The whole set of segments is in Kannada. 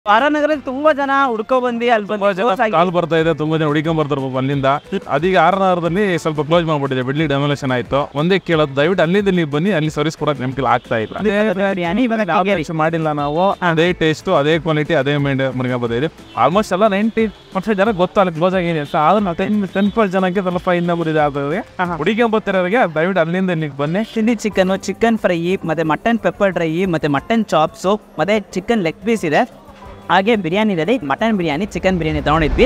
ಆರನಗರಲ್ಲಿ ತುಂಬಾ ಜನ ಹುಡ್ಕೊ ಬಂದು ಅಲ್ಲಿ ತುಂಬಾ ಜನ ಕಾಲ್ ಬರ್ತಾ ಇದೆ ತುಂಬಾ ಜನ ಹುಡುಕೊಂಡ್ ಬರ್ತಾರೆ ಪಾಪ ಅಲ್ಲಿಂದ ಅದೀಗ ಆರ್ನವರದಲ್ಲಿ ಸ್ವಲ್ಪ ಕ್ಲೋಸ್ ಮಾಡ್ಬಿಟ್ಟಿದೆ ಬಿಡ್ಲಿ ಡೆಮೊಲೇಷನ್ ಆಯ್ತು ಒಂದೇ ಕೇಳೋದು ದಯವಿಟ್ಟು ಅಲ್ಲಿಂದ ನೀವು ಬನ್ನಿ ಅಲ್ಲಿ ಸರ್ವಿಸ್ ಕೊಡಕ್ಕೆ ನಮ್ಗೆ ಆಗ್ತಾ ಇಲ್ಲ ಬಿರಿಯಾನಿ ಇವಾಗ ಕಾಗೇರಿ. ಹೆಚ್ಚು ಮಾಡಿಲ್ಲ ನಾವು ಅದೇ ಟೇಸ್ಟ್ ಅದೇ ಕ್ವಾಲಿಟಿ ಅದೇ ಮೈಂಡ್ ಮುರ್ಗ ಇದೆ ಆಲ್ಮೋಸ್ಟ್ ಎಲ್ಲ ನೈಂಟಿ ಪರ್ಸೆಂಟ್ ಜನ ಗೊತ್ತಲ್ಲ ಕ್ಲೋಸ್ ಆಗಿದೆ ಅಂತ ಆದ್ರೆ ನಾವು ಟೆನ್ ಟೆನ್ ಪರ್ಸೆಂಟ್ ಜನಕ್ಕೆ ಸ್ವಲ್ಪ ಇನ್ನ ಬರಿದೆ ಆಗ್ತದೆ ಹುಡುಕೊಂಡ್ ಬರ್ತಿರೋರಿಗೆ ದಯವಿಟ್ಟು ಅಲ್ಲಿಂದ ಇಲ್ಲಿಗೆ ಬನ್ನಿ ಚಿಲ್ಲಿ ಚಿಕನ್ ಚಿಕನ್ ಫ್ರೈ ಮತ್ತೆ ಮಟನ್ ಪೆಪ್ಪರ್ ಡ್ರೈ ಮತ್ತೆ ಮಟನ್ ಚಾಪ್ಸು ಮತ್ತೆ ಚಿಕನ್ ಲೆಗ್ ಪೀಸ್ ಇದೆ ಹಾಗೆ ಬಿರಿಯಾನಿದಲ್ಲಿ ಮಟನ್ ಬಿರಿಯಾನಿ ಚಿಕನ್ ಬಿರಿಯಾನಿ ತಗೊಂಡಿದ್ವಿ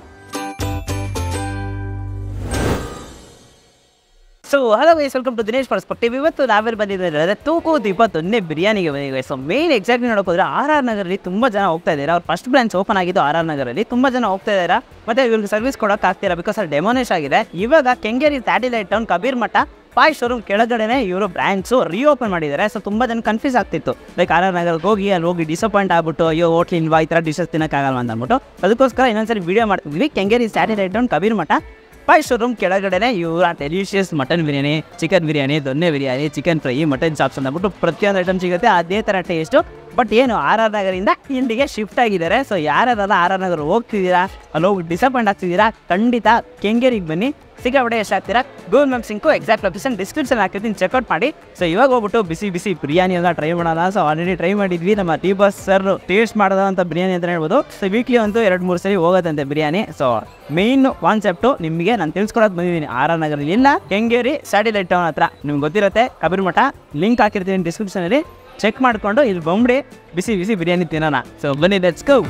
so hello guys welcome to Dinesh perspective ಇವತ್ತು ನಾವೆಲ್ಲಿ ಬಂದಿದ್ದಾರೆ ತೂಕು ಇಪ್ಪತ್ತೊಂದನೇ ಬಿರಿಯಾನಿಗೆ ಬಂದಿದೆ ಸೊ ಮೇನ್ ಎಕ್ಸಾಕ್ಟ್ಲಿ ನೋಡೋಕೆ ಹೋದ್ರೆ ಆರ್ ಆರ್ ನಗರಲ್ಲಿ ತುಂಬ ಜನ ಹೋಗ್ತಾ ಇದ್ದಾರೆ ಅವ್ರ ಫಸ್ಟ್ ಬ್ರಾಂಚ್ ಓಪನ್ ಆಗಿದ್ದು ಆರ್ ಆರ್ ನಗರಲ್ಲಿ ತುಂಬ ಜನ ಹೋಗ್ತಾ ಇದ್ದಾರೆ ಮತ್ತೆ ಇವ್ರಿಗೆ ಸರ್ವಿಸ್ ಕೊಡೋಕೆ ಆಗ್ತಿಲ್ಲ ಬಿಕಾಸ್ ಅಲ್ಲಿ ಡೆಮೋನೇಶ್ ಆಗಿದೆ ಇವಾಗ ಕೆಂಗೇರಿ ಸ್ಯಾಟಿಲೈಟ್ ಟೌನ್ ಕಬೀರ್ ಮಠ ಪಾಯ್ ಶೋರೂಮ್ ಕೆಳಗಡೆನೆ ಇವರು ಬ್ರ್ಯಾಂಡ್ಸು ರೀಓಪನ್ ಮಾಡಿದ್ದಾರೆ ಸೊ ತುಂಬ ಜನ ಕನ್ಫ್ಯೂಸ್ ಆಗ್ತಿತ್ತು ಲೈಕ್ ಆರ್ ಆರ್ ನಗರಕ್ಕೆ ಹೋಗಿ ಅಲ್ಲಿ ಹೋಗಿ ಡಿಸಪಾಯಿಂಟ್ ಆಗ್ಬಿಟ್ಟು ಅಯ್ಯೋ ಹೋಟ್ಲ್ ಇಲ್ವಾ ಈ ಥರ ಡಿಶಸ್ ತಿನ್ನೋಕ್ಕಾಗಲ್ಲ ಅಂತ ಅಂದ್ಬಿಟ್ಟು ಅದಕ್ಕೋಸ್ಕರ ಇನ್ನೊಂದ್ಸರಿ ವಿಡಿಯೋ ಮಾಡ್ತಿದ್ವಿ ಕೆಂಗೇರಿ ಸ್ಯಾಟಿಲೈಟ್ ಟೌನ್ ಕಬೀರ್ ಮಠ ಪಾಯ್ ಶೋರೂಮ್ ಕೆಳಗಡೆನೆ ಇವರ delicious mutton biryani chicken biryani ದೊನ್ನೆ biryani chicken fry mutton chops ಅಂದ್ಬಿಟ್ಟು ಪ್ರತಿಯೊಂದು ಐಟಮ್ ಸಿಗುತ್ತೆ ಅದೇ ಥರ ಟೇಸ್ಟು ಬಟ್ ಏನು ಆರ್ ಆರ್ ನಗರಿಂದ ಇಲ್ಲಿಗೆ ಶಿಫ್ಟ್ ಆಗಿದ್ದಾರೆ ಸೊ ಯಾರ್ಯಾರೆಲ್ಲ ಆರ್ ಆರ್ ನಗರ ಹೋಗ್ತಿದ್ದೀರಾ ಅಲ್ಲಿ ಹೋಗಿ ಡಿಸಪಾಯಿಂಟ್ ಆಗ್ತಿದ್ದೀರಾ ಖಂಡಿತ ಕೆಂಗೇರಿಗೆ ಬನ್ನಿ ಸಿಕ್ಕಾಪಟ್ಟೆ ಎಷ್ಟು ಆಗ್ತೀರಾ ಗೂಗಲ್ ಮ್ಯಾಪ್ ಸಿಂಕು ಎಕ್ಸಾಕ್ಟ್ ಲೊಕೇಶನ್ ಡಿಸ್ಕ್ರಿಪ್ಷನ್ ಹಾಕಿರ್ತೀನಿ ಚೆಕ್ಔಟ್ ಮಾಡಿ ಸೊ ಇವಾಗ ಹೋಗ್ಬಿಟ್ಟು ಬಿಸಿ ಬಿಸಿ ಬಿರಿಯಾನಿ ಎಲ್ಲ ಟ್ರೈ ಮಾಡೋಣ ಸೊ ಆಲ್ರೆಡಿ ಟ್ರೈ ಮಾಡಿದ್ವಿ ನಮ್ಮ ಟಿ ಬಸ್ ಸರ್ ಟೇಸ್ಟ್ ಮಾಡೋದಂಥ ಬಿರಿಯಾನಿ ಅಂತ ಹೇಳ್ಬೋದು ಸೊ ವೀಕ್ಲಿ ಒಂದು ಎರಡು ಮೂರು ಸರಿ ಹೋಗೋದಂತೆ ಬಿರಿಯಾನಿ ಸೊ ಮೇನ್ ಕಾನ್ಸೆಪ್ಟು ನಿಮಗೆ ನಾನು ತಿಳ್ಸ್ಕೊಡೋಕೆ ಬಂದಿದ್ದೀನಿ ಆರ್ ಆರ್ ನಗರಲ್ಲಿ ಇಲ್ಲ ಕೆಂಗೇರಿ ಸ್ಯಾಟಿಲೈಟ್ ಟೌನ್ ಹತ್ರ ನಿಮ್ಗೆ ಗೊತ್ತಿರುತ್ತೆ ಕಬೀರ್ ಮಠ ಲಿಂಕ್ ಹಾಕಿರ್ತೀನಿ ಡಿಸ್ಕ್ರಿಪ್ಷನಲ್ಲಿ ಚೆಕ್ ಮಾಡಿಕೊಂಡು ಇಲ್ಲಿ ಬಂದ್ಬಿಡಿ ಬಿಸಿ ಬಿಸಿ ಬಿರಿಯಾನಿ ತಿನ್ನೋಣ ಸೊ ಬನ್ನಿ let's go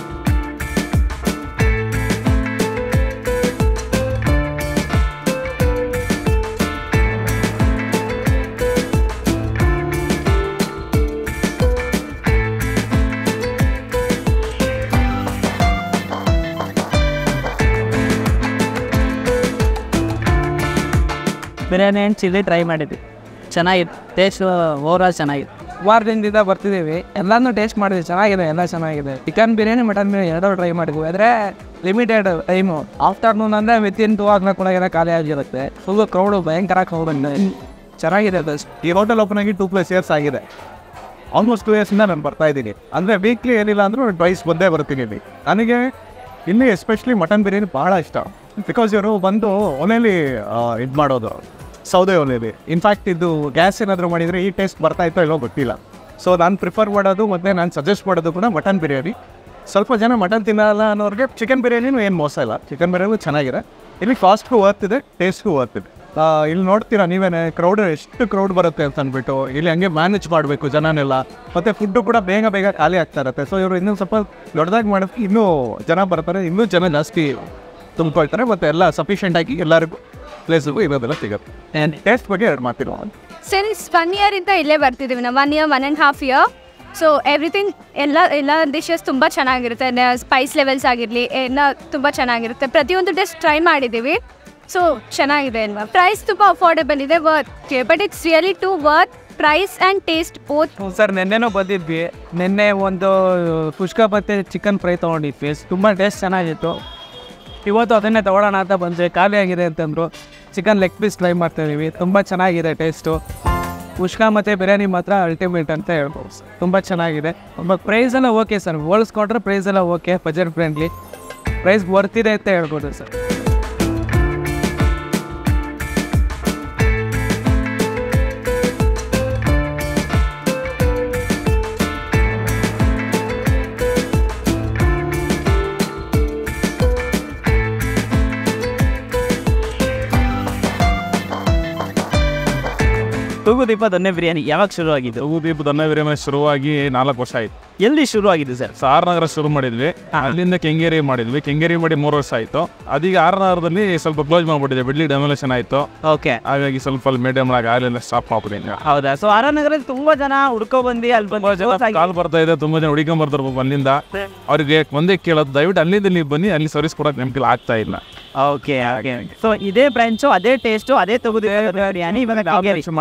biryani and chilli try ಮಾಡಿದ್ವಿ ಚೆನ್ನಾಗಿತ್ತು ಟೇಸ್ಟ್ ಓವರಾಲ್ ಚೆನ್ನಾಗಿತ್ತು ವಾರದಿಂದ ಬರ್ತಿದ್ದೀವಿ ಎಲ್ಲಾನು ಟೇಸ್ಟ್ ಮಾಡಿದ್ವಿ ಚೆನ್ನಾಗಿದೆ ಎಲ್ಲ ಚೆನ್ನಾಗಿದೆ ಚಿಕನ್ ಬಿರಿಯಾನಿ ಮಟನ್ ಬಿರಿಯಾನಿ ಎರಡೂ ಟ್ರೈ ಮಾಡಿದ್ವಿ ಆದರೆ ಲಿಮಿಟೆಡ್ ಟೈಮು ಆಫ್ಟರ್ನೂನ್ ಅಂದರೆ ವಿತಿನ್ ಟೂ ಆಗ್ನ ಕೂಡ ಎಲ್ಲ ಖಾಲಿ ಆಗಿರುತ್ತೆ ಫುಲ್ ಕ್ರೌಡು ಭಯಂಕರ ಕ್ರೌಡ್ ಚೆನ್ನಾಗಿದೆ ಬೆಸ್ಟ್ ಈ ಹೋಟೆಲ್ ಓಪನ್ ಆಗಿ ಟೂ ಪ್ಲಸ್ ಇಯರ್ಸ್ ಆಗಿದೆ ಆಲ್ಮೋಸ್ಟ್ ಟೂ ಇಯರ್ಸಿಂದ ನಾನು ಬರ್ತಾ ಇದ್ದೀನಿ ಅಂದರೆ ವೀಕ್ಲಿ ಏನಿಲ್ಲ ಅಂದರೂ ಟ್ವೈಸ್ ಬಂದೇ ಬರ್ತೀನಿ ಇಲ್ಲಿ ನನಗೆ ಇಲ್ಲಿ ಎಸ್ಪೆಷಲಿ ಮಟನ್ ಬಿರಿಯಾನಿ ಭಾಳ ಇಷ್ಟ ಬಿಕಾಸ್ ಇವರು ಬಂದು ಒಲೆಯಲ್ಲಿ ಇದು ಮಾಡೋದು ಸೌದೆ ಒಲೆಯಲ್ಲಿ ಇನ್ಫ್ಯಾಕ್ಟ್ ಇದು ಗ್ಯಾಸ್ ಏನಾದರೂ ಮಾಡಿದರೆ ಈ ಟೇಸ್ಟ್ ಬರ್ತಾ ಇತ್ತೋ ಇಲ್ಲೋ ಗೊತ್ತಿಲ್ಲ ಸೊ ನಾನು ಪ್ರಿಫರ್ ಮಾಡೋದು ಮತ್ತು ನಾನು ಸಜೆಸ್ಟ್ ಮಾಡೋದು ಕೂಡ ಮಟನ್ ಬಿರಿಯಾನಿ ಸ್ವಲ್ಪ ಜನ ಮಟನ್ ತಿನ್ನಲ್ಲ ಅನ್ನೋರಿಗೆ ಚಿಕನ್ ಬಿರಿಯಾನಿನೂ ಏನು ಮೋಸ ಇಲ್ಲ ಚಿಕನ್ ಬಿರಿಯಾನಿ ಚೆನ್ನಾಗಿದೆ ಇಲ್ಲಿ ಕಾಸ್ಟ್ಗೂ ವರ್ತಿದೆ ಟೇಸ್ಟ್ಗೂ ವರ್ತಿದೆ ಆ, ಇಲ್ಲಿ ನೋಡ್ತೀರಾ ನೀವೇನೆ ಕ್ರೌಡ್ ಎಷ್ಟು ಕ್ರೌಡ್ ಬರುತ್ತೆ ಅಂತ ಅಂದ್ಬಿಟ್ಟು ಇಲ್ಲಿ ಹಂಗೆ ಮ್ಯಾನೇಜ್ ಮಾಡಬೇಕು ಜನನೆಲ್ಲ ಮತ್ತು ಫುಡ್ಡು ಕೂಡ ಬೇಗ ಬೇಗ ಖಾಲಿ ಆಗ್ತಾ ಇರುತ್ತೆ ಸೊ ಇವರು ಇನ್ನೂ ಸ್ವಲ್ಪ ದೊಡ್ಡದಾಗಿ ಮಾಡೋಕ್ಕೆ ಇನ್ನೂ ಜನ ಬರ್ತಾರೆ ಇನ್ನೂ ಜನ ಜಾಸ್ತಿ ತುಂಬ್ಕೊಳ್ತಾರೆ ಮತ್ತು ಎಲ್ಲ ಸಫಿಷಿಯೆಂಟ್ ಆಗಿ ಎಲ್ಲರಿಗೂ ಪ್ಲೇಸ್ಗೂ ಇರೋದೆಲ್ಲ ಸಿಗುತ್ತೆ ಟೇಸ್ಟ್ ಬಗ್ಗೆ ಎರಡು ಮಾತಿರೋ ಸಿನ್ಸ್ ಒನ್ ಇಯರ್ ಇಂದ ಇಲ್ಲೇ ಬರ್ತಿದ್ದೀವಿ ನಾವು one year one and half year so everything ಎಲ್ಲ ಎಲ್ಲ ಡಿಶಸ್ ತುಂಬ ಚೆನ್ನಾಗಿರುತ್ತೆ ಸ್ಪೈಸ್ ಲೆವೆಲ್ಸ್ ಆಗಿರಲಿ ಎಲ್ಲ ತುಂಬ ಚೆನ್ನಾಗಿರುತ್ತೆ ಪ್ರತಿಯೊಂದು ಡಿಶ್ ಟ್ರೈ ಮಾಡಿದ್ದೀವಿ ಸೊ ಚೆನ್ನಾಗಿದೆ ಅಲ್ವಾ ಪ್ರೈಸ್ ತುಂಬ ಅಫೋರ್ಡೆಬಲ್ ಇದೆ worth but it's really to worth price and taste both sir ನಿನ್ನೆನೂ ಬಂದಿದ್ವಿ ನಿನ್ನೆ ಒಂದು ಕುಷ್ಕ ಮತ್ತು ಚಿಕನ್ ಫ್ರೈ ತೊಗೊಂಡಿದ್ವಿ ತುಂಬ ಟೇಸ್ಟ್ ಚೆನ್ನಾಗಿತ್ತು ಇವತ್ತು ಅದನ್ನೇ ತೊಗೊಳ್ಳೋಣ ಅಂತ ಬಂದರೆ ಖಾಲಿ ಆಗಿದೆ ಅಂತಂದರು ಚಿಕನ್ ಲೆಗ್ ಪೀಸ್ ಟ್ರೈ ಮಾಡ್ತಾಯಿದ್ದೀವಿ ತುಂಬ ಚೆನ್ನಾಗಿದೆ ಟೇಸ್ಟು ಕುಷ್ಕ ಮತ್ತು ಬಿರಿಯಾನಿ ಮಾತ್ರ ಅಲ್ಟಿಮೇಟ್ ಅಂತ ಹೇಳ್ಬೋದು ಸರ್ ತುಂಬ ಚೆನ್ನಾಗಿದೆ ತುಂಬ ಪ್ರೈಸ್ ಎಲ್ಲ ಓಕೆ ಸರ್ ಹೋಲಿಸ್ಕೊಂಡ್ರೆ ಪ್ರೈಸ್ ಎಲ್ಲ ಓಕೆ ಬಜೆಟ್ ಫ್ರೆಂಡ್ಲಿ ಪ್ರೈಸ್ ವರ್ತಿದೆ ಅಂತ ಹೇಳ್ಬೋದು ಸರ್ ತೂಗು ದೀಪದೊನ್ನೆ ಬಿರಿಯಾನಿ ಯಾವಾಗ ಶುರು ಆಗಿದ್ದು ದೀಪ ದನ್ನ ಬಿರಿಯಾನಿ ಶುರುವಾಗಿ ನಾಲ್ಕು ವರ್ಷ ಆಯ್ತು ಎಲ್ಲಿ ಶುರು ಆಗಿದೆ ಸರ್ ಸೊ ಆರ್ ನಗರ ಶುರು ಮಾಡಿದ್ವಿ ಅಲ್ಲಿಂದ ಕೆಂಗೇರಿ ಮಾಡಿದ್ವಿ ಕೆಂಗೇರಿ ಮಾಡಿ ಮೂರು ವರ್ಷ ಆಯ್ತು ಅದೀಗ ಆರ್ ನಗರದಲ್ಲಿ ಸ್ವಲ್ಪ ಕ್ಲೋಸ್ ಮಾಡ್ಬಿಟ್ಟಿದೆ ಬಿಡ್ಲಿ ಡೆಮೊಲೇಷನ್ ಆಯ್ತು ಓಕೆ ಹಾಗಾಗಿ ಸ್ವಲ್ಪ ಅಲ್ಲಿ ಮೀಡಿಯಮ್ ಆಗಿ ಅಲ್ಲೆಲ್ಲ ಸ್ಟಾಪ್ ಮಾಡ್ಬಿಟ್ಟಿದ್ದೀನಿ ಹೌದಾ ಸೊ ಆರ್ ಆರ್ ನಗರಲ್ಲಿ ತುಂಬಾ ಜನ ಹುಡ್ಕೊ ಬಂದು ಅಲ್ಲಿ ತುಂಬಾ ಜನ ಬಂದು ಕಾಲ್ ಬರ್ತಾ ಇದೆ ತುಂಬಾ ಜನ ಹುಡುಕೊಂಡ್ ಬರ್ತಾರೆ ಪಾಪ ಅಲ್ಲಿಂದ ಅವ್ರಿಗೆ ಒಂದೇ ಕೇಳೋದು ದಯವಿಟ್ಟು ಅಲ್ಲಿಂದ ನೀವು ಬನ್ನಿ ಅಲ್ಲಿ ಸರ್ವಿಸ್ ಕೊಡಕ್ಕೆ ನಮ್ಗೆ ಆಗ್ತಾ ಇಲ್ಲ ಓಕೆ ಓಕೆ ಸೊ ಇದೇ ಬ್ರಾಂಚು ಅದೇ ಟೇಸ್ಟು ಅದೇ ತಗುದು ಬಿರಿಯಾನಿ ಇವಾಗ ಕಾಗೇರಿ ಹೆಚ್ಚು ಮಾಡಿಲ್ಲ ನಾವು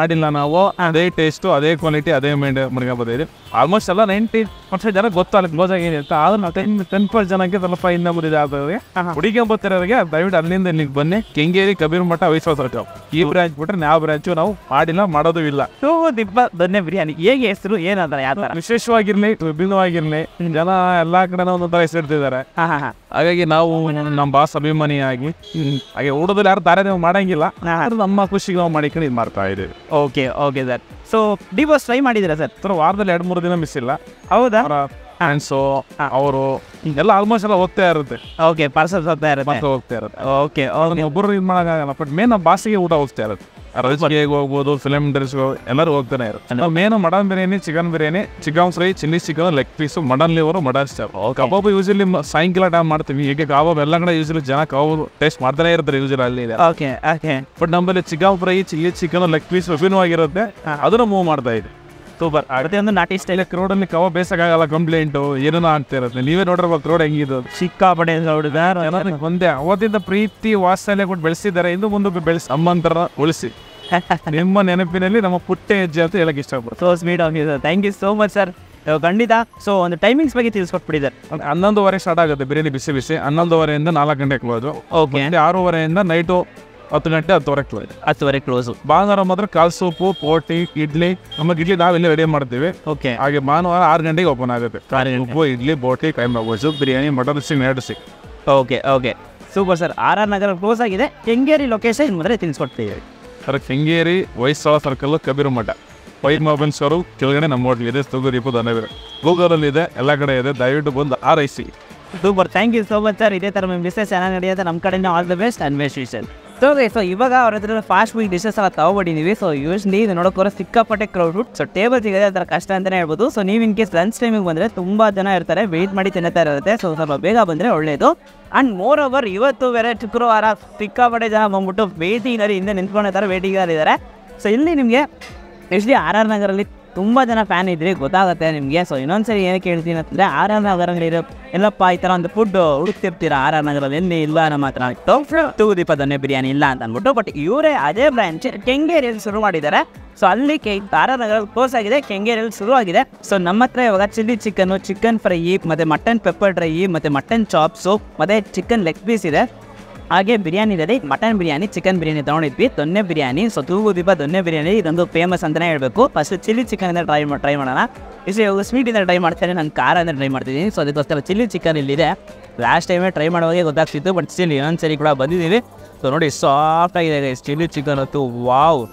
ನಾವು ಅದೇ ಟೇಸ್ಟು ಅದೇ ಕ್ವಾಲಿಟಿ ಅದೇ ಮೈಂಡ್ ಮರ್ಕೊಂಬೋದಿದೆ ಆಲ್ಮೋಸ್ಟ್ ಎಲ್ಲ ನೈಂಟಿ ಪರ್ಸೆಂಟ್ ಜನ ಗೊತ್ತಲ್ಲ ಕ್ಲೋಸ್ ಆಗಿ ಏನಿರುತ್ತೆ ಆದ್ರೆ ನಾವು ಟೆನ್ ಟೆನ್ ಪರ್ಸೆಂಟ್ ಜನಕ್ಕೆ ಸ್ವಲ್ಪ ಇನ್ನೊಬ್ಬರು ಇದಾದವ್ರಿಗೆ ಹುಡುಕೊಂಬತ್ತಿರೋರಿಗೆ ದಯವಿಟ್ಟು ಅಲ್ಲಿಂದ ಇಲ್ಲಿಗೆ ಬನ್ನಿ ಕೆಂಗೇರಿ ಕಬೀರ್ ಮಠ ವಯಸ್ಸು ಈ ಬ್ರಾಂಚ್ ಬಿಟ್ರೆ ಯಾವ ಬ್ರಾಂಚು ನಾವು ಮಾಡಿಲ್ಲ ಮಾಡೋದು ಇಲ್ಲ ದಿಬ್ಬ ದೊನ್ನೆ ಬಿರಿಯಾನಿ ಹೇಗೆ ಹೆಸರು ಏನಂತ ಯಾವ ಥರ ವಿಶೇಷವಾಗಿರ್ಲಿ ವಿಭಿನ್ನವಾಗಿರ್ಲಿ ಜನ ಎಲ್ಲಾ ಕಡೆ ಒಂದೊಂದು ಥರ ಹೆಸರಿಟ್ಟಿದ್ದಾರೆ ಹಾಂ ಹಾಂ ಹಾಂ ಹಾಗಾಗಿ ನಾವು ನಮ್ಮ ಬಾಸ್ ಅಭಿಮಾನಿಯಾಗಿ ಹಾಗೆ ಊಟದಲ್ಲಿ ಯಾರು ತಾರೇ ಮಾಡಂಗಿಲ್ಲ ಆದ್ರೆ ನಮ್ಮ ಖುಷಿಗೆ ನಾವು ಮಾಡಿಕೊಂಡು ಇದು ಮಾಡ್ತಾ ಇದ್ದೀವಿ ಓಕೆ ಓಕೆ ಸರ್ ಸೊ ಡಿವೋರ್ಸ್ ಟ್ರೈ ಮಾಡಿದ್ದೀರಾ ಸರ್ ಥರ ವಾರದಲ್ಲಿ ಎರಡು ಮೂರು ದಿನ ಮಿಸ್ ಇಲ್ಲ ಹೌದಾ ಅವರ ಫ್ಯಾನ್ಸು ಅವರು ಎಲ್ಲ ಆಲ್ಮೋಸ್ಟ್ ಎಲ್ಲ ಹೋಗ್ತಾ ಇರುತ್ತೆ ಓಕೆ ಪಾರ್ಸಲ್ಸ್ ಹೋಗ್ತಾ ಇರುತ್ತೆ ಮತ್ತೆ ಹೋಗ್ತಾ ಇರುತ್ತೆ ಓಕೆ ಅವ್ರನ್ನ ಒಬ್ಬರು ಇದು ಮಾಡೋಕ್ಕಾಗಲ್ಲ ಬಟ್ ಮೇನ್ ನಮ್ಮ ಬಾಸಿಗೆ ಊಟ ಹೋಗ್ತಾ ಇರುತ್ತೆ ರಜಿಗೆ ಹೋಗ್ಬೋದು ಫಿಲಮ್ ಇಂಡಸ್ಟ್ರಿ ಎಲ್ಲರೂ ಹೋಗ್ತಾನೆ ಇರುತ್ತೆ ನಾವು main mutton biryani chicken biryani chicken fry chilli chicken leg piece mutton liver mutton star ಕಬಾಬ್ ಯೂಶಲಿ ಸಾಯಂಕಾಲ ಟೈಮ್ ಮಾಡ್ತೀವಿ ಈಗ ಕಬಾಬ್ ಎಲ್ಲ ಕಡೆ ಯೂಶಲಿ ಜನ ಕಬಾಬ್ ಟೇಸ್ಟ್ ಮಾಡ್ತಾನೆ ಇರ್ತಾರೆ ಯೂಶಲಿ ಅಲ್ಲಿ ಇದೆ ಓಕೆ ಓಕೆ ಬಟ್ ನಮ್ಮಲ್ಲಿ chicken fry chilli chicken leg piece ವಿಭಿನ್ನವಾಗಿರುತ್ತೆ ಅದನ್ನ ಮೂವ್ ಮಾಡ್ತಾ ಇದೆ ಸೂಪರ್ ಪ್ರತಿಯೊಂದು ನಾಟಿ ಸ್ಟೈಲ್ ಇಲ್ಲಿ ಕ್ರೋಡಲ್ಲಿ ಕಬಾಬ್ ಬೇಸಕ್ಕಾಗಲ್ಲ ಕಂಪ್ಲೇಂಟು ಏನೇನೋ ಆಗ್ತಾ ಇರುತ್ತೆ ನೀವೇ ನೋಡಿರ್ಬೇಕು ಕ್ರೋಡ್ ಹೆಂಗಿದ್ದು ಸಿಕ್ಕಾಪಟ್ಟೆ ಹುಡುಗ ಜನರಿಗೆ ಒಂದೇ ಅವತ್ತಿಂದ ಪ್ರೀತಿ ವಾತ್ಸಲ್ಯ ಕೊಟ್ಟು ಬೆಳೆಸಿದ್ದಾರೆ ಇನ್ನು ಮುಂದೆ ಬೆಳೆಸಿ ನಮ್ಮಂತರ ಉಳಿಸಿ ನಿಮ್ಮ ನೆನಪಿನಲ್ಲಿ ನಮ್ಮ ಪುಟ್ಟ ಹೆಜ್ಜೆ ಅಂತ ಹೇಳಕ್ ಇಷ್ಟಪಡ್ತೀನಿ so sweet of sir thank you so much sir ಖಂಡಿತ ಸೊ ಒಂದು ಟೈಮಿಂಗ್ಸ್ ಬಗ್ಗೆ ತಿಳಿಸ್ಕೊಟ್ಬಿಟ್ಟಿದ್ದಾರೆ ಅಂದ್ರೆ ಹನ್ನೊಂದುವರೆ ಸ್ಟಾರ್ಟ್ ಆಗುತ್ತೆ ಬಿರಿಯಾನಿ ಬಿಸಿ ಬಿಸಿ ಹನ್ನೊಂದುವರೆಯಿಂದ ನಾಲ್ಕು ಗಂಟೆ ಕ್ಲೋಸು ಓಕೆ ಮತ್ತೆ ಆರೂವರೆಯಿಂದ ನೈಟು ಹತ್ತು ಗಂಟೆ ಹತ್ತುವರೆ ಕ್ಲೋಸ್ ಹತ್ತುವರೆ ಕ್ಲೋಸು ಭಾನುವಾರ ಮಾತ್ರ ಕಾಲ್ ಸೂಪು ಪೋಟಿ ಇಡ್ಲಿ ನಮಗೆ ಇಡ್ಲಿ ನಾವು ಇಲ್ಲೇ ರೆಡಿ ಮಾಡ್ತೀವಿ ಓಕೆ ಹಾಗೆ ಭಾನುವಾರ ಆರು ಗಂಟೆಗೆ ಓಪನ್ ಆಗುತ್ತೆ ಆರು ಗಂಟೆ. ಉಪ್ಪು ಇಡ್ಲಿ ಬೋಟಿ ಕೈಮ ಗೊಜ್ಜು ಬಿರಿಯಾನಿ ಮಟನ್ ಸಿಂಗ್ ಎರಡು ಸಿಗ್ okay okay super sir R R Nagar close ಆಗಿದೆ ಕೆಂಗೇರಿ ಲೊಕೇಶನ್ ಮೊದಲೇ ತಿಳಿಸ್ಕೊಡ್ತೀವಿ ಸರ್ ಕೆಂಗೇರಿ ಹೊಯ್ಸಳ ಸರ್ಕಲ್ ಕಬೀರು ಮಠ ವೈಟ್ ಮೊಬೈಲ್ ಸ್ಟೋರು ಕೆಳಗಡೆ ನಮ್ಮ ಹೋಟ್ಲ್ ಇದೆ ತುಗುದೀಪ ದನವೀರ ಗೂಗಲಲ್ಲಿ ಇದೆ ಎಲ್ಲ ಕಡೆ ಇದೆ ದಯವಿಟ್ಟು ಬಂದು ಆರೈಸಿ super thank you so much sir ಇದೇ ಥರ ನಿಮ್ಮ ಬಿಸ್ನೆಸ್ ಚೆನ್ನಾಗಿ ನಡೆಯುತ್ತೆ ನಮ್ಮ ಕಡೆಯಿಂದ all the best and best vision so so ಇವಾಗ ಅವ್ರ ಹತ್ರ ಫಾಸ್ಟ್ ಫುಡ್ ಡಿಶಸ್ ಎಲ್ಲ ತಗೊಬಿಟ್ಟಿದ್ದೀವಿ ಸೊ ಯೂಶ್ಲಿ ಇದು ನೋಡೋಕೋರ ಸಿಕ್ಕಾಪಟ್ಟೆ ಕ್ರೌಡ್ ಸೊ ಟೇಬಲ್ ಸಿಗೋದೇ ಅದರ ಕಷ್ಟ ಅಂತಲೇ ಹೇಳ್ಬೋದು ಸೊ ನೀವು ಇನ್ ಕೇಸ್ ಲಂಚ್ ಟೈಮಿಗೆ ಬಂದರೆ ತುಂಬ ಜನ ಇರ್ತಾರೆ ವೆಯ್ಟ್ ಮಾಡಿ ತಿನ್ನುತ್ತಾ ಇರುತ್ತೆ ಸೊ ಸ್ವಲ್ಪ ಬೇಗ ಬಂದರೆ ಒಳ್ಳೆಯದು ಆ್ಯಂಡ್ ಮೋರ್ ಓವರ್ ಇವತ್ತು ಬೇರೆ ಶುಕ್ರವಾರ ಸಿಕ್ಕಾಪಟ್ಟೆ ಜನ ಬಂದ್ಬಿಟ್ಟು ವೇಟಿಂಗಲ್ಲಿ ಹಿಂದೆ ನಿಂತ್ಕೊಂಡಿರ್ತಾರೆ ವೇಟಿಂಗಲ್ಲಿದ್ದಾರೆ ಸೊ ಇಲ್ಲಿ ನಿಮಗೆ ಎಸ್ಲಿ ಆರ್ ಆರ್ ನಗರಲ್ಲಿ ತುಂಬ ಜನ ಫ್ಯಾನ್ ಇದ್ರಿ ಗೊತ್ತಾಗುತ್ತೆ ನಿಮಗೆ ಸೊ ಇನ್ನೊಂದ್ಸರಿ ಏನಕ್ಕೆ ಹೇಳ್ತೀನಿ ಅಂತಂದರೆ ಆರ್ ಆರ್ ನಗರಲ್ಲಿರೋ ಎಲ್ಲಪ್ಪ ಈ ಥರ ಒಂದು ಫುಡ್ ಹುಡುಕ್ತಿರ್ತೀರಾ ಆರ್ ಆರ್ ನಗರಲ್ಲಿ ಎಲ್ಲಿ ಇಲ್ಲ ನಮ್ಮ ಹತ್ರ ತೂಗುದೀಪ ದೊನ್ನೆ ಬಿರಿಯಾನಿ ಇಲ್ಲ ಅಂತ ಅಂದ್ಬಿಟ್ಟು ಬಟ್ ಇವರೇ ಅದೇ ಬ್ರಾಂಚ್ ಕೆಂಗೇರಿಯಲ್ಲಿ ಶುರು ಮಾಡಿದ್ದಾರೆ ಸೊ ಅಲ್ಲಿ ಕೆ ಆರ್ ಆರ್ ನಗರಲ್ಲಿ ಕ್ಲೋಸ್ ಆಗಿದೆ ಕೆಂಗೇರಿಯಲ್ಲಿ ಶುರು ಆಗಿದೆ ಸೊ ನಮ್ಮ ಹತ್ರ ಇವಾಗ ಚಿಲ್ಲಿ ಚಿಕನ್ನು ಚಿಕನ್ ಫ್ರೈ ಮತ್ತು ಮಟನ್ ಪೆಪ್ಪರ್ ಡ್ರೈ ಮತ್ತು ಮಟನ್ ಚಾಪ್ಸು ಮತ್ತು ಚಿಕನ್ ಲೆಗ್ ಪೀಸ್ ಇದೆ ಹಾಗೆ ಬಿರಿಯಾನಿದಲ್ಲಿ ಮಟನ್ ಬಿರಿಯಾನಿ ಚಿಕನ್ ಬಿರಿಯಾನಿ ತೊಗೊಂಡಿದ್ವಿ ದೊನ್ನೆ ಬಿರಿಯಾನಿ ಸೊ ತೂಗು ದೀಪ ದೊನ್ನೆ ಬಿರಿಯಾನಿ ಇದೊಂದು ಫೇಮಸ್ ಅಂತಲೇ ಹೇಳಬೇಕು ಫಸ್ಟ್ ಚಿಲ್ಲಿ ಚಿಕನಿಂದ ಟ್ರೈ ಟ್ರೈ ಮಾಡೋಣ ಇಷ್ಟು ಇವಾಗ ಸ್ವೀಟಿಂದ ಟ್ರೈ ಮಾಡ್ತೇನೆ ನಾನು ಖಾರದಿಂದ ಟ್ರೈ ಮಾಡ್ತಿದ್ದೀನಿ ಸೊ ಅದಕ್ಕೋಸ್ಕರ ಚಿಲ್ಲಿ ಚಿಕನ್ ಇಲ್ಲಿದೆ ಲಾಸ್ಟ್ ಟೈಮೇ ಟ್ರೈ ಮಾಡುವಾಗೆ ಗೊತ್ತಾಗ್ತಿತ್ತು ಬಟ್ ಸ್ಟಿಲ್ ಇನ್ನೊಂದ್ಸರಿ ಕೂಡ ಬಂದಿದ್ದೀವಿ ಸೊ ನೋಡಿ ಸಾಫ್ಟ್ ಆಗಿದೆ ಚಿಲ್ಲಿ ಚಿಕನ್ ಹೊತ್ತು ವಾವ್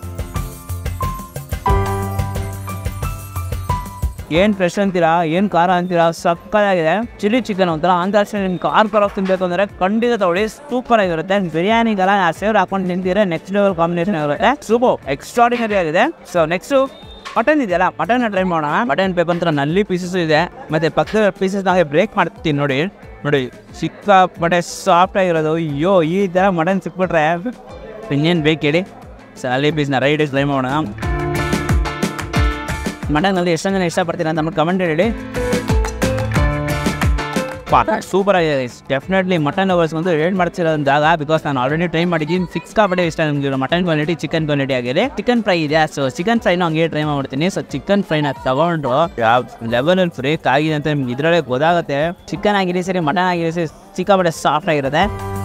ಏನು ಫ್ರೆಶ್ ಅಂತೀರಾ ಏನು ಖಾರ ಅಂತೀರಾ ಸಕ್ಕತ್ತಾಗಿದೆ ಚಿಲ್ಲಿ ಚಿಕನ್ ಒಂಥರ ಅಂತಾಕ್ಷರಿ ನಿಮ್ಗೆ ಖಾರ ಖಾರ ತಿನ್ಬೇಕು ಅಂದರೆ ಖಂಡಿತ ತಗೊಳ್ಳಿ ಸೂಪರ್ ಆಗಿರುತ್ತೆ ಬಿರಿಯಾನಿಗೆಲ್ಲ ಆ ಸೇವ್ ಹಾಕೊಂಡು ತಿಂತೀರಾ ನೆಕ್ಸ್ಟ್ ಲೆವೆಲ್ ಕಾಂಬಿನೇಷನ್ ಆಗಿರುತ್ತೆ ಸೂಪರ್ ಎಕ್ಸ್ಟ್ರಾಡಿನರಿ ಆಗಿದೆ ಸೊ ನೆಕ್ಸ್ಟು ಮಟನ್ ಇದೆಯಲ್ಲ ಮಟನ್ ಟ್ರೈ ಮಾಡೋಣ ಮಟನ್ ಪೇಪರ್ ಅಂತ ನಲ್ಲಿ ಪೀಸಸ್ ಇದೆ ಮತ್ತು ಪಕ್ಕದ ಪೀಸಸ್ ನಾವೇ ಬ್ರೇಕ್ ಮಾಡ್ತೀನಿ ನೋಡಿ ನೋಡಿ ಸಿಕ್ಕಾಪಟ್ಟೆ ಸಾಫ್ಟ್ ಆಗಿರೋದು ಅಯ್ಯೋ ಈ ಥರ ಮಟನ್ ಸಿಕ್ಬಿಟ್ರೆ ಇನ್ನೇನು ಬೇಕು ಹೇಳಿ ಸೊ ನಲ್ಲಿ ಪೀಸ್ನ ರೈಟ್ ಟ್ರೈ ಮಾಡೋಣ ಮಟನ್ನಲ್ಲಿ ಎಷ್ಟೊಂದು ಜನ ಇಷ್ಟಪಡ್ತೀರಾ ಅಂತ ಅಂದ್ಬಿಟ್ಟು ಕಮೆಂಟ್ ಹೇಳಿ ಸೂಪರ್ ಆಗಿದೆ ಡೆಫಿನೆಟ್ಲಿ ಮಟನ್ ಅವರ್ಸ್ ಒಂದು ರೇಟ್ ಮಾಡ್ತಿರೋ ಒಂದು ಜಾಗ ಬಿಕಾಸ್ ನಾನು ಆಲ್ರೆಡಿ ಟ್ರೈ ಮಾಡಿದ್ದೀನಿ ಸಿಕ್ಸ್ ಕಾಪಡೆ ಇಷ್ಟ ನನಗೆ ಮಟನ್ ಕ್ವಾಲಿಟಿ ಚಿಕನ್ ಕ್ವಾಲಿಟಿ ಆಗಿದೆ ಚಿಕನ್ ಫ್ರೈ ಇದೆ ಸೊ ಚಿಕನ್ ಫ್ರೈನ ಹಂಗೆ ಟ್ರೈ ಮಾಡ್ತೀನಿ ಸೊ ಚಿಕನ್ ಫ್ರೈನ ತಗೊಂಡು ಯಾವ ಲೆವೆಲಲ್ಲಿ ಫ್ರೇಕ್ ಆಗಿದೆ ಅಂತ ನಿಮ್ಗೆ ಇದರಲ್ಲೇ ಗೊತ್ತಾಗುತ್ತೆ ಚಿಕನ್ ಆಗಿರಲಿ ಸರಿ ಮಟನ್ ಆಗಿರಲಿ ಸರಿ ಸಿಕ್ಕಾಪಟ್ಟೆ ಸಾಫ್ಟ್ ಆಗಿರುತ್ತೆ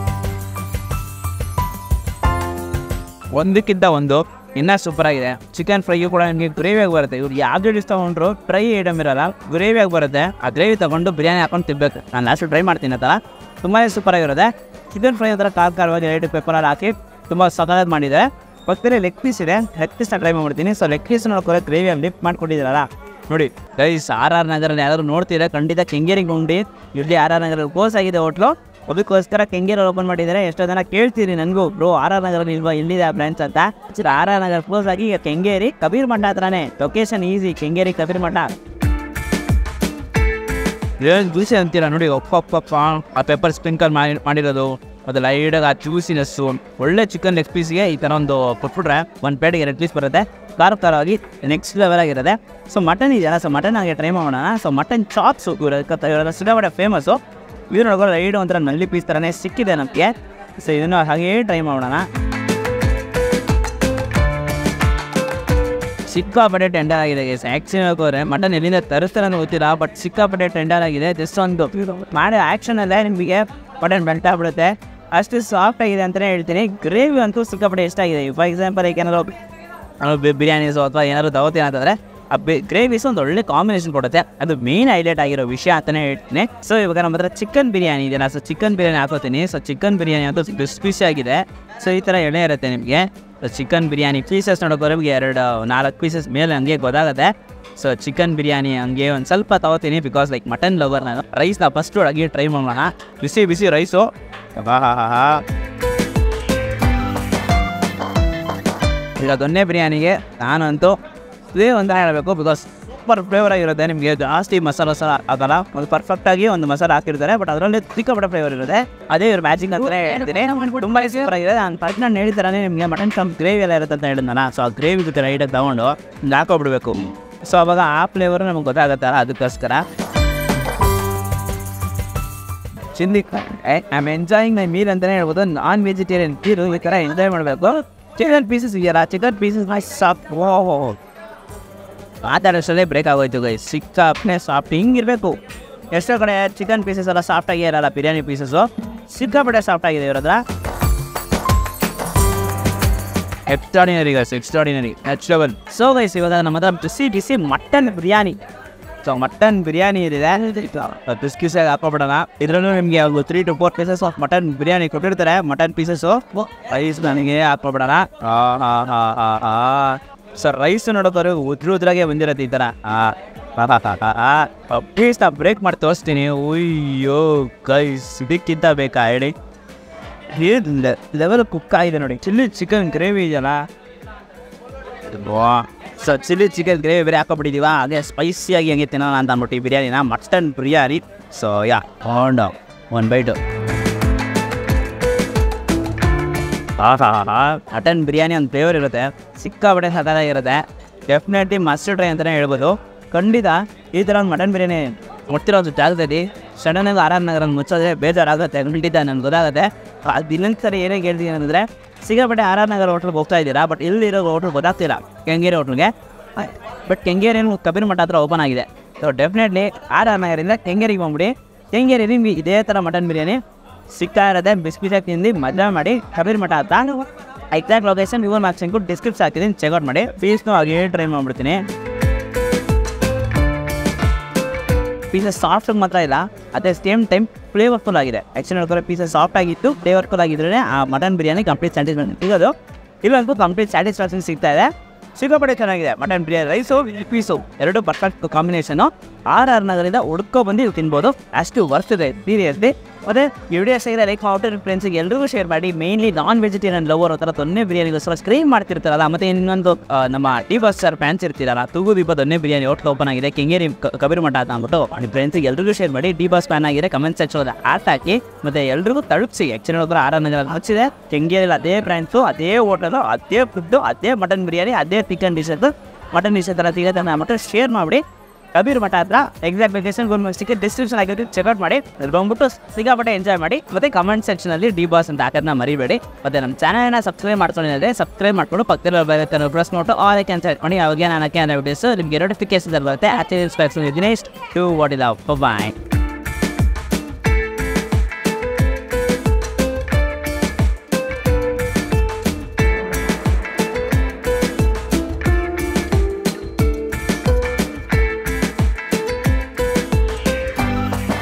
ಒಂದಕ್ಕಿಂತ ಒಂದು ಇನ್ನೂ ಸೂಪರ್ ಆಗಿದೆ ಚಿಕನ್ ಫ್ರೈಯು ಕೂಡ ನಿಮಗೆ ಗ್ರೇವಿಯಾಗಿ ಬರುತ್ತೆ ಇವ್ರು ಯಾವುದೇ ಡಿಶ್ ತೊಗೊಂಡ್ರು ಫ್ರೈ ಐಟಮ್ ಇರಲ್ಲ ಗ್ರೇವಿಯಾಗಿ ಬರುತ್ತೆ ಆ ಗ್ರೇವಿ ತೊಗೊಂಡು ಬಿರಿಯಾನಿ ಹಾಕೊಂಡು ತಿನ್ಬೇಕು ನಾನು ಲಾಸ್ಟ್ ಟ್ರೈ ಮಾಡ್ತೀನಿ ಆ ಥರ ತುಂಬಾ ಸೂಪರ್ ಆಗಿರುತ್ತೆ ಚಿಕನ್ ಫ್ರೈ ಒಂಥರ ಖಾರ ಖಾರವಾಗಿ ಲೈಟ್ ಪೆಪ್ಪರಲ್ಲಿ ಹಾಕಿ ತುಂಬ ಸಖತ್ ಮಾಡಿದ್ದಾರೆ ಪಕ್ಕದಲ್ಲಿ ಲೆಗ್ ಪೀಸ್ ಇದೆ ಲೆಗ್ ಪೀಸ್ನ ಟ್ರೈ ಮಾಡ್ತೀನಿ ಸೊ ಲೆಗ್ ಪೀಸ್ ನೋಡ್ಕೊಳ್ಳೋ ಗ್ರೇವಿ ಲಿಫ್ಟ್ ಮಾಡ್ಕೊಂಡಿದ್ದೀರಲ್ಲ ನೋಡಿ ಗೈಸ್ ಆರ್ ಆರ್ ನಗರಲ್ಲಿ ಯಾರಾದ್ರು ನೋಡ್ತೀರಾ ಖಂಡಿತ ಕೆಂಗೇರಿಗೆ ಉಂಡಿ ಇಲ್ಲಿ ಆರ್ ಆರ್ ನಗರಲ್ಲಿ ಕ್ಲೋಸ್ ಆಗಿದೆ ಹೋಟ್ಲು ಅದಕ್ಕೋಸ್ಕರ ಕೆಂಗೇರಿ ಓಪನ್ ಮಾಡಿದ್ದಾರೆ ಎಷ್ಟೋ ಜನ ಕೇಳ್ತೀರಿ ನನಗೂ ಬ್ರೋ ಆರ್ ಆರ್ ನಗರ ಇಲ್ವಾ ಎಲ್ಲಿದೆ ಆ ಬ್ರಾಂಚ್ ಅಂತ ಆರ್ ಆರ್ ನಗರ ಕ್ಲೋಸ್ ಆಗಿ ಈಗ ಕೆಂಗೇರಿ ಕಬೀರ್ ಮಠ ಹತ್ರನೇ ಲೊಕೇಶನ್ ಈಸಿ ಕೆಂಗೇರಿ ಕಬೀರ್ ಮಠ ಏನು ಜ್ಯೂಸಿ ಅಂತೀರಾ ನೋಡಿ ಒಪ್ಪಪ್ಪ ಆ ಪೆಪ್ಪರ್ ಸ್ಪ್ರಿಂಕಲ್ ಮಾಡಿ ಮಾಡಿರೋದು ಮತ್ತು ಲೈಟಾಗಿ ಆ ಜ್ಯೂಸಿನೆಸ್ಸು ಒಳ್ಳೆ ಚಿಕನ್ ಲೆಗ್ ಪೀಸ್ಗೆ ಈ ಥರ ಒಂದು ಕೊಟ್ಬಿಟ್ರೆ ಒಂದು ಪ್ಲೇಟಿಗೆ ಎರಡು ಪೀಸ್ ಬರುತ್ತೆ ಖಾರ ಖಾರವಾಗಿ ನೆಕ್ಸ್ಟ್ ಲೆವೆಲ್ ಆಗಿರುತ್ತೆ ಸೊ ಮಟನ್ ಇದೆಯಲ್ಲ ಸೊ ಮಟನ್ ಹಾಗೆ ಟ್ರೈ ಮಾಡೋಣ ಸೊ ಮಟನ್ ಚಾಪ್ಸು ಇವರ ಸಿಕ್ಕಾಪಟ್ಟೆ ಫೇಮಸ್ಸು ಇದು ನೋಡ್ಕೊಂಡು ಲೈಟ್ ಒಂಥರ ನಲ್ಲಿ ಪೀಸ್ ಥರನೇ ಸಿಕ್ಕಿದೆ ನಮಗೆ ಸೊ ಇದನ್ನು ಹಾಗೇ ಟ್ರೈ ಮಾಡೋಣ ಸಿಕ್ಕಾಪಟ್ಟೆ ಟೆಂಡರ್ ಆಗಿದೆ ಗೈಸ್ ಆ್ಯಕ್ಷನ್ ಹೋಗೋರೆ ಮಟನ್ ಎಲ್ಲಿಂದ ತರಿಸ್ತಾರೆ ಅಂತ ಗೊತ್ತಿಲ್ಲ ಬಟ್ ಸಿಕ್ಕಾಪಟ್ಟೆ ಟೆಂಡರ್ ಆಗಿದೆ ಜಸ್ಟ್ ಒಂದು ಮಾಡೋ ಆ್ಯಕ್ಷನಲ್ಲೇ ನಿಮಗೆ ಮಟನ್ ಬೆಂಟ ಬಿಡುತ್ತೆ ಅಷ್ಟು ಸಾಫ್ಟ್ ಆಗಿದೆ ಅಂತಲೇ ಹೇಳ್ತೀನಿ ಗ್ರೇವಿ ಅಂತೂ ಸಿಕ್ಕಾಪಟ್ಟೆ ಎಷ್ಟಾಗಿದೆ ಫಾರ್ ಎಕ್ಸಾಂಪಲ್ ಈಗ ಏನಾದ್ರು ಏನಾದ್ರು ಬಿ- ಬಿರಿಯಾನೀಸು ಅಥವಾ ಏನಾದ್ರು ದಾವತ್ ಅಂತಂದರೆ ಆ ಬಿ ಗ್ರೇವೀಸ್ ಒಂದು ಒಳ್ಳೆ ಕಾಂಬಿನೇಷನ್ ಕೊಡುತ್ತೆ ಅದು ಮೇನ್ ಹೈಲೈಟ್ ಆಗಿರೋ ವಿಷಯ ಅಂತಲೇ ಹೇಳ್ತೀನಿ ಸೊ ಇವಾಗ ನಮ್ಮ ಹತ್ರ ಚಿಕನ್ ಬಿರಿಯಾನಿ ಇದೆಯಲ್ಲ ಸೊ ಚಿಕನ್ ಬಿರಿಯಾನಿ ಹಾಕೋತೀನಿ ಸೊ ಚಿಕನ್ ಬಿರಿಯಾನಿ ಅಂತೂ ಕ್ರಿಸ್ಪಿಸಿ ಆಗಿದೆ ಸೊ ಈ ಥರ ಎಣ್ಣೆ ಇರುತ್ತೆ ನಿಮಗೆ ಸೊ ಚಿಕನ್ ಬಿರಿಯಾನಿ ಪೀಸಸ್ ನೋಡೋಕೆ ನಿಮಗೆ ಎರಡು ನಾಲ್ಕು ಪೀಸಸ್ ಮೇಲೆ ಹಂಗೆ ಗೊತ್ತಾಗುತ್ತೆ ಸೊ ಚಿಕನ್ ಬಿರಿಯಾನಿ ಹಂಗೆ ಒಂದು ಸ್ವಲ್ಪ ತಗೋತೀನಿ ಬಿಕಾಸ್ ಲೈಕ್ ಮಟನ್ ಲವರ್ ನಾನು ರೈಸ್ನ ಫಸ್ಟ್ ಒಳಗೆ ಟ್ರೈ ಮಾಡೋಣ ಬಿಸಿ ಬಿಸಿ ರೈಸು ಈಗ ದೊನ್ನೆ ಬಿರಿಯಾನಿಗೆ ನಾನಂತೂ ಇದೇ ಒಂದು ಹೇಳಬೇಕು ಬಿಕಾಸ್ ಸೂಪರ್ ಫ್ಲೇವರ್ ಆಗಿರುತ್ತೆ ನಿಮಗೆ ಜಾಸ್ತಿ ಮಸಾಲ ಮಸಾಲ ಆಗಲ್ಲ ಒಂದು ಪರ್ಫೆಕ್ಟಾಗಿ ಒಂದು ಮಸಾಲ ಹಾಕಿರ್ತಾರೆ ಬಟ್ ಅದರಲ್ಲಿ ಸಿಕ್ಕಾಪಟ್ಟೆ ಫ್ಲೇವರ್ ಇರುತ್ತೆ ಅದೇ ಇವ್ರ ಮ್ಯಾಚಿಂಗ್ ಅಂತಲೇ ಹೇಳ್ತೀನಿ ತುಂಬ ಸೂಪರ್ ಆಗಿದೆ ನಾನು ಫಸ್ಟ್ ನಾನು ಹೇಳಿದ್ರೆ ನಿಮಗೆ ಮಟನ್ ಕಮ್ ಗ್ರೇವಿ ಎಲ್ಲ ಇರುತ್ತೆ ಅಂತ ಹೇಳಿದ್ನಲ್ಲ ಸೊ ಆ ಗ್ರೇವಿ ಜೊತೆ ರೈಟಾಗಿ ತಗೊಂಡು ಹಿಂಗ್ ಹಾಕೋಬಿಡ್ಬೇಕು ಸೊ ಅವಾಗ ಆ ಫ್ಲೇವರ್ ನಮಗೆ ಗೊತ್ತಾಗುತ್ತಲ್ಲ ಅದಕ್ಕೋಸ್ಕರ chilli I am enjoying my meal ಅಂತಲೇ ಹೇಳ್ಬೋದು ನಾನ್ ವೆಜಿಟೇರಿಯನ್ ಮೀರು ಈ ಥರ ಎಂಜಾಯ್ ಮಾಡಬೇಕು ಚಿಕನ್ ಪೀಸಸ್ ಇದೆಯಲ್ಲ ಚಿಕನ್ ಪೀಸಸ್ ಮೈ ಸಾಫ್ಟ್ ಓ ಮಾತಾಡೋಷ್ಟಲ್ಲೇ ಬ್ರೇಕ್ ಆಗೋಯ್ತು ಗೈ ಸಿಕ್ಕಾಪನೆ ಸಾಫ್ಟ್ ಹಿಂಗಿರಬೇಕು ಎಷ್ಟೋ ಕಡೆ ಚಿಕನ್ ಪೀಸಸ್ ಎಲ್ಲ ಸಾಫ್ಟಾಗಿ ಇರಲ್ಲ ಬಿರಿಯಾನಿ ಪೀಸಸ್ಸು ಸಿಕ್ಕಾಪಟ್ಟೆ ಸಾಫ್ಟ್ ಆಗಿದೆ ಇವ್ರ ಹತ್ರ extraordinary guys extraordinary next level so guys ಇವಾಗ ನಮ್ಮ ಹತ್ರ ಬಿಸಿ ಬಿಸಿ mutton biryani so mutton biryani ಇದೆ ಬಿಸಿ ಬಿಸಿಯಾಗಿ ಹಾಕೋಬಿಡೋಣ ಇದರಲ್ಲೂ ನಿಮಗೆ ಒಂದು three two four pieces of mutton biryani ಕೊಟ್ಟಿರ್ತಾರೆ ಮಟನ್ ಪೀಸಸ್ಸು ರೈಸ್ ನನಗೆ ಹಾಕ್ಬಿಡೋಣ ಸರ್ ರೈಸ್ ನೋಡೋಕೆ ಉದ್ರ ಉದ್ರಾಗೆ ಬಂದಿರತ್ತೆ ಈ ಥರ ಪೀಸ್ನ ಬ್ರೇಕ್ ಮಾಡಿ ತೋರಿಸ್ತೀನಿ ಉಯ್ಯೋ ಗೈಸ್ ಇದಕ್ಕಿಂತ ಬೇಕಾ ಹೇಳಿ ಲೆವೆಲ್ ಕುಕ್ ಆಗಿದೆ ನೋಡಿ ಚಿಲ್ಲಿ ಚಿಕನ್ ಗ್ರೇವಿ ಇದೆಯಲ್ಲ ಸೊ ಚಿಲ್ಲಿ ಚಿಕನ್ ಗ್ರೇವಿ ಬೇರೆ ಹಾಕೊಬಿಟ್ಟಿದೀವ ಹಾಗೆ ಸ್ಪೈಸಿಯಾಗಿ ಹಂಗೆ ತಿನ್ನೋಣ ಅಂತ ಅಂದ್ಬಿಟ್ಟು ಈ ಬಿರಿಯಾನಿನ ಮಟನ್ ಬಿರಿಯಾನಿ ಸೊ ಯಾ ತೊಗೊಂಡು ಒನ್ ಬೈಟು ಮಟನ್ ಬಿರಿಯಾನಿ ಒಂದು ಫ್ಲೇವರ್ ಇರುತ್ತೆ ಸಿಕ್ಕಾಪಟ್ಟೆ ಸದಾಗಿರುತ್ತೆ ಡೆಫಿನೆಟ್ಲಿ ಮಸ್ಟ್ ಟ್ರೈ ಅಂತಲೇ ಹೇಳ್ಬೋದು ಖಂಡಿತ ಈ ಥರ ಒಂದು ಮಟನ್ ಬಿರಿಯಾನಿ ಕೊಡ್ತಿರೋ ಒಂದು ಜಾಗದಲ್ಲಿ ಸಡನ್ನಾಗಿ ಆರ್ ಆರ್ ನಗರ ಮುಚ್ಚೋದ್ರೆ ಬೇಜಾರಾಗುತ್ತೆ ಖಂಡಿತ ನನಗೆ ಗೊತ್ತಾಗುತ್ತೆ ಅದು ಇನ್ನೊಂದು ಸರಿ ಏನೇ ಹೇಳ್ತೀನಿ ಅಂದರೆ ಸಿಕ್ಕಾಪಟ್ಟೆ ಆರ್ ಆರ್ ನಗರ ಹೋಟ್ಲಿಗೆ ಹೋಗ್ತಾ ಇದ್ದೀರಾ ಬಟ್ ಇಲ್ಲಿರೋ ಹೋಟ್ಲ್ ಗೊತ್ತಾಗ್ತಿಲ್ಲ ಕೆಂಗೇರಿ ಹೋಟ್ಲಿಗೆ ಬಟ್ ಕೆಂಗೇರಿ ಕಬೀರ್ ಮಠ ಹತ್ರ ಓಪನ್ ಆಗಿದೆ ಸೊ ಡೆಫಿನೆಟ್ಲಿ ಆರ್ ಆರ್ ನಗರಿಂದ ಕೆಂಗೇರಿಗೆ ಬಂದ್ಬಿಡಿ ಕೆಂಗೇರಿ ನಿಮ್ಗೆ ಇದೇ ಥರ ಮಟನ್ ಬಿರಿಯಾನಿ ಸಿಗ್ತಾ ಇರೋದೆ ಬಿಸಿ ಬಿಸಿಯಾಗಿ ತಿಂದು ಮಜಾ ಮಾಡಿ ಕಬೀರ್ ಮಠ ಹತ್ರ ಎಕ್ಸಾಕ್ಟ್ ಲೊಕೇಶನ್ ಗೂಗಲ್ ಮ್ಯಾಪ್ಸ್ ಹೆಂಗು ಡಿಸ್ಕ್ರಿಪ್ಸ್ ಹಾಕಿದ್ದೀನಿ ಚೆಕ್ಔಟ್ ಮಾಡಿ ಫೀಸ್ನು ಹಾಗೆ ಟ್ರೈ ಮಾಡಿಬಿಡ್ತೀನಿ ಪೀಸಸ್ ಸಾಫ್ಟ್ ಮಾತ್ರ ಇಲ್ಲ ಅದೇ ಸೇಮ್ ಟೈಮ್ ಫ್ಲೇವರ್ಫುಲ್ ಆಗಿದೆ ಆ್ಯಕ್ಚುಲಿ ನೋಡ್ತಾರೆ ಪೀಸಸ್ ಸಾಫ್ಟ್ ಆಗಿತ್ತು ಫ್ಲೇವರ್ಫುಲ್ ಆಗಿದ್ರೆ ಆ ಮಟನ್ ಬಿರಿಯಾನಿ ಕಂಪ್ಲೀಟ್ ಸ್ಯಾಟಿಸ್ಫ್ಯಾಕ್ಷನ್ ಸಿಗೋದು ಇಲ್ಲಂತೂ ಕಂಪ್ಲೀಟ್ ಸ್ಯಾಟಿಸ್ಫ್ಯಾಕ್ಷನ್ ಸಿಗ್ತಾ ಇದೆ ಸಿಕ್ಕಾಪಟ್ಟೆ ಚೆನ್ನಾಗಿದೆ ಮಟನ್ ಬಿರಿಯಾನಿ ರೈಸು ಪೀಸು ಎರಡು ಪರ್ಫೆಕ್ಟ್ ಕಾಂಬಿನೇಷನು ಆರ್ ಆರ್ ನಗರಿಂದ ಹುಡ್ಕೊ ಬಂದು ನೀವು ತಿನ್ಬೋದು ಅಷ್ಟು ವರ್ತ್ ಇದೆ ಸೀರಿಯಸ್ಲಿ ಮತ್ತು ವಿಡಿಯೋ ಸೇರಿ ಲೈಕ್ ಔಟರ್ ಫ್ರೆಂಡ್ಸಿಗೆ ಎಲ್ರಿಗೂ ಶೇರ್ ಮಾಡಿ ಮೇನ್ಲಿ ನಾನ್ ವೆಜಿಟೇರಿಯನ್ ಲವರ್ ಆ ಥರ ದೊನ್ನೆ ಬಿರಿಯಾನಿಗೋಸ್ಕರ ಸ್ಕ್ರೀನ್ ಮಾಡ್ತಿರ್ತಾರಲ್ಲ ಮತ್ತು ಇನ್ನೊಂದು ಆ, ನಮ್ಮ ಟಿ ಬಸ್ ಸರ್ ಫ್ಯಾನ್ಸ್ ಇರ್ತೀರಲ್ಲ ತೂಗು ದೀಪ ದೊನ್ನೆ ಬಿರಿಯಾನಿ ಹೋಟ್ಲ್ ಓಪನ್ ಆಗಿದೆ ಕೆಂಗೇರಿ ಕ- ಕಬೀರ್ ಮಠ ಅಂತ ಅಂದ್ಬಿಟ್ಟು ನಿಮ್ಮ ಫ್ರೆಂಡ್ಸಿಗೆ ಎಲ್ರಿಗೂ ಶೇರ್ ಮಾಡಿ ಡಿ ಬಾಸ್ ಫ್ಯಾನ್ ಆಗಿದೆ ಕಮೆಂಟ್ ಸೆಕ್ಷನ್ ಆರ್ಟ್ ಹಾಕಿ ಮತ್ತು ಎಲ್ರಿಗೂ ತಲುಪಿಸಿ ಆ್ಯಕ್ಚುಲಿ ಹೋದ್ರೆ ಆರ್ ನಗರ ಹಚ್ಚಿದೆ ಕೆಂಗೇರಿಯಲ್ಲಿ ಅದೇ ಬ್ರ್ಯಾಂಡ್ಸು ಅದೇ ಹೋಟೆಲು ಅದೇ ಫುಡ್ಡು ಅದೇ ಮಟನ್ ಬಿರಿಯಾನಿ ಅದೇ ಚಿಕನ್ ಡಿಶಸ್ ಮಟನ್ ಡಿಶಸ್ ಥರ ಸಿಗುತ್ತೆ ಅಂದ್ಬಿಟ್ಟು ಶೇರ್ ಮಾಡಿ ಕಬೀರ್ ಮಠ ಹತ್ರ ಎಕ್ಸಾಕ್ಟ್ ಲೊಕೇಶನ್ ಗೋಲ್ಮೆಂಟ್ ಸಿಕ್ಕಿ ಡಿಸ್ಕ್ರಿಪ್ಷನ್ ಆಗಿರುತ್ತೆ ಚೆಕ್ಔಟ್ ಮಾಡಿ ಅಲ್ಲಿ ಬಂದ್ಬಿಟ್ಟು ಸಿಕ್ಕಾಪಟ್ಟೆ ಎಂಜಾಯ್ ಮಾಡಿ ಮತ್ತೆ ಕಮೆಂಟ್ ಸೆಕ್ಷನಲ್ಲಿ ಡಿ ಬಾಸ್ ಅಂತ ಹಾಕೋದನ್ನ ಮರಿಬೇಡಿ ಮತ್ತೆ ನಮ್ಮ ಚಾನಲ್ನ ಸಬ್ಸ್ಕ್ರೈಬ್ ಮಾಡ್ಕೊಂಡಿದ್ರೆ ಸಬ್ಸ್ಕ್ರೈಬ್ ಮಾಡ್ಕೊಂಡು ಪಕ್ಕದಲ್ಲಿ ಬರುತ್ತೆ ಪ್ರೆಸ್ ನೋಟು ಆಲ್ ಕ್ಯಾನ್ಸಲ್ ಇಟ್ಕೊಂಡು ಯಾವಾಗ ನಾನು ಕ್ಯಾನ್ ವಿಡಿಯೋಸ್ ನಿಮಗೆ ನೋಟಿಫಿಕೇಶನ್ ಬರುತ್ತೆ ಆಚೆ ದಿನೇಶ್ ಟು ವಾಟ್ ಇಲ್ಲ ಬಾಯ್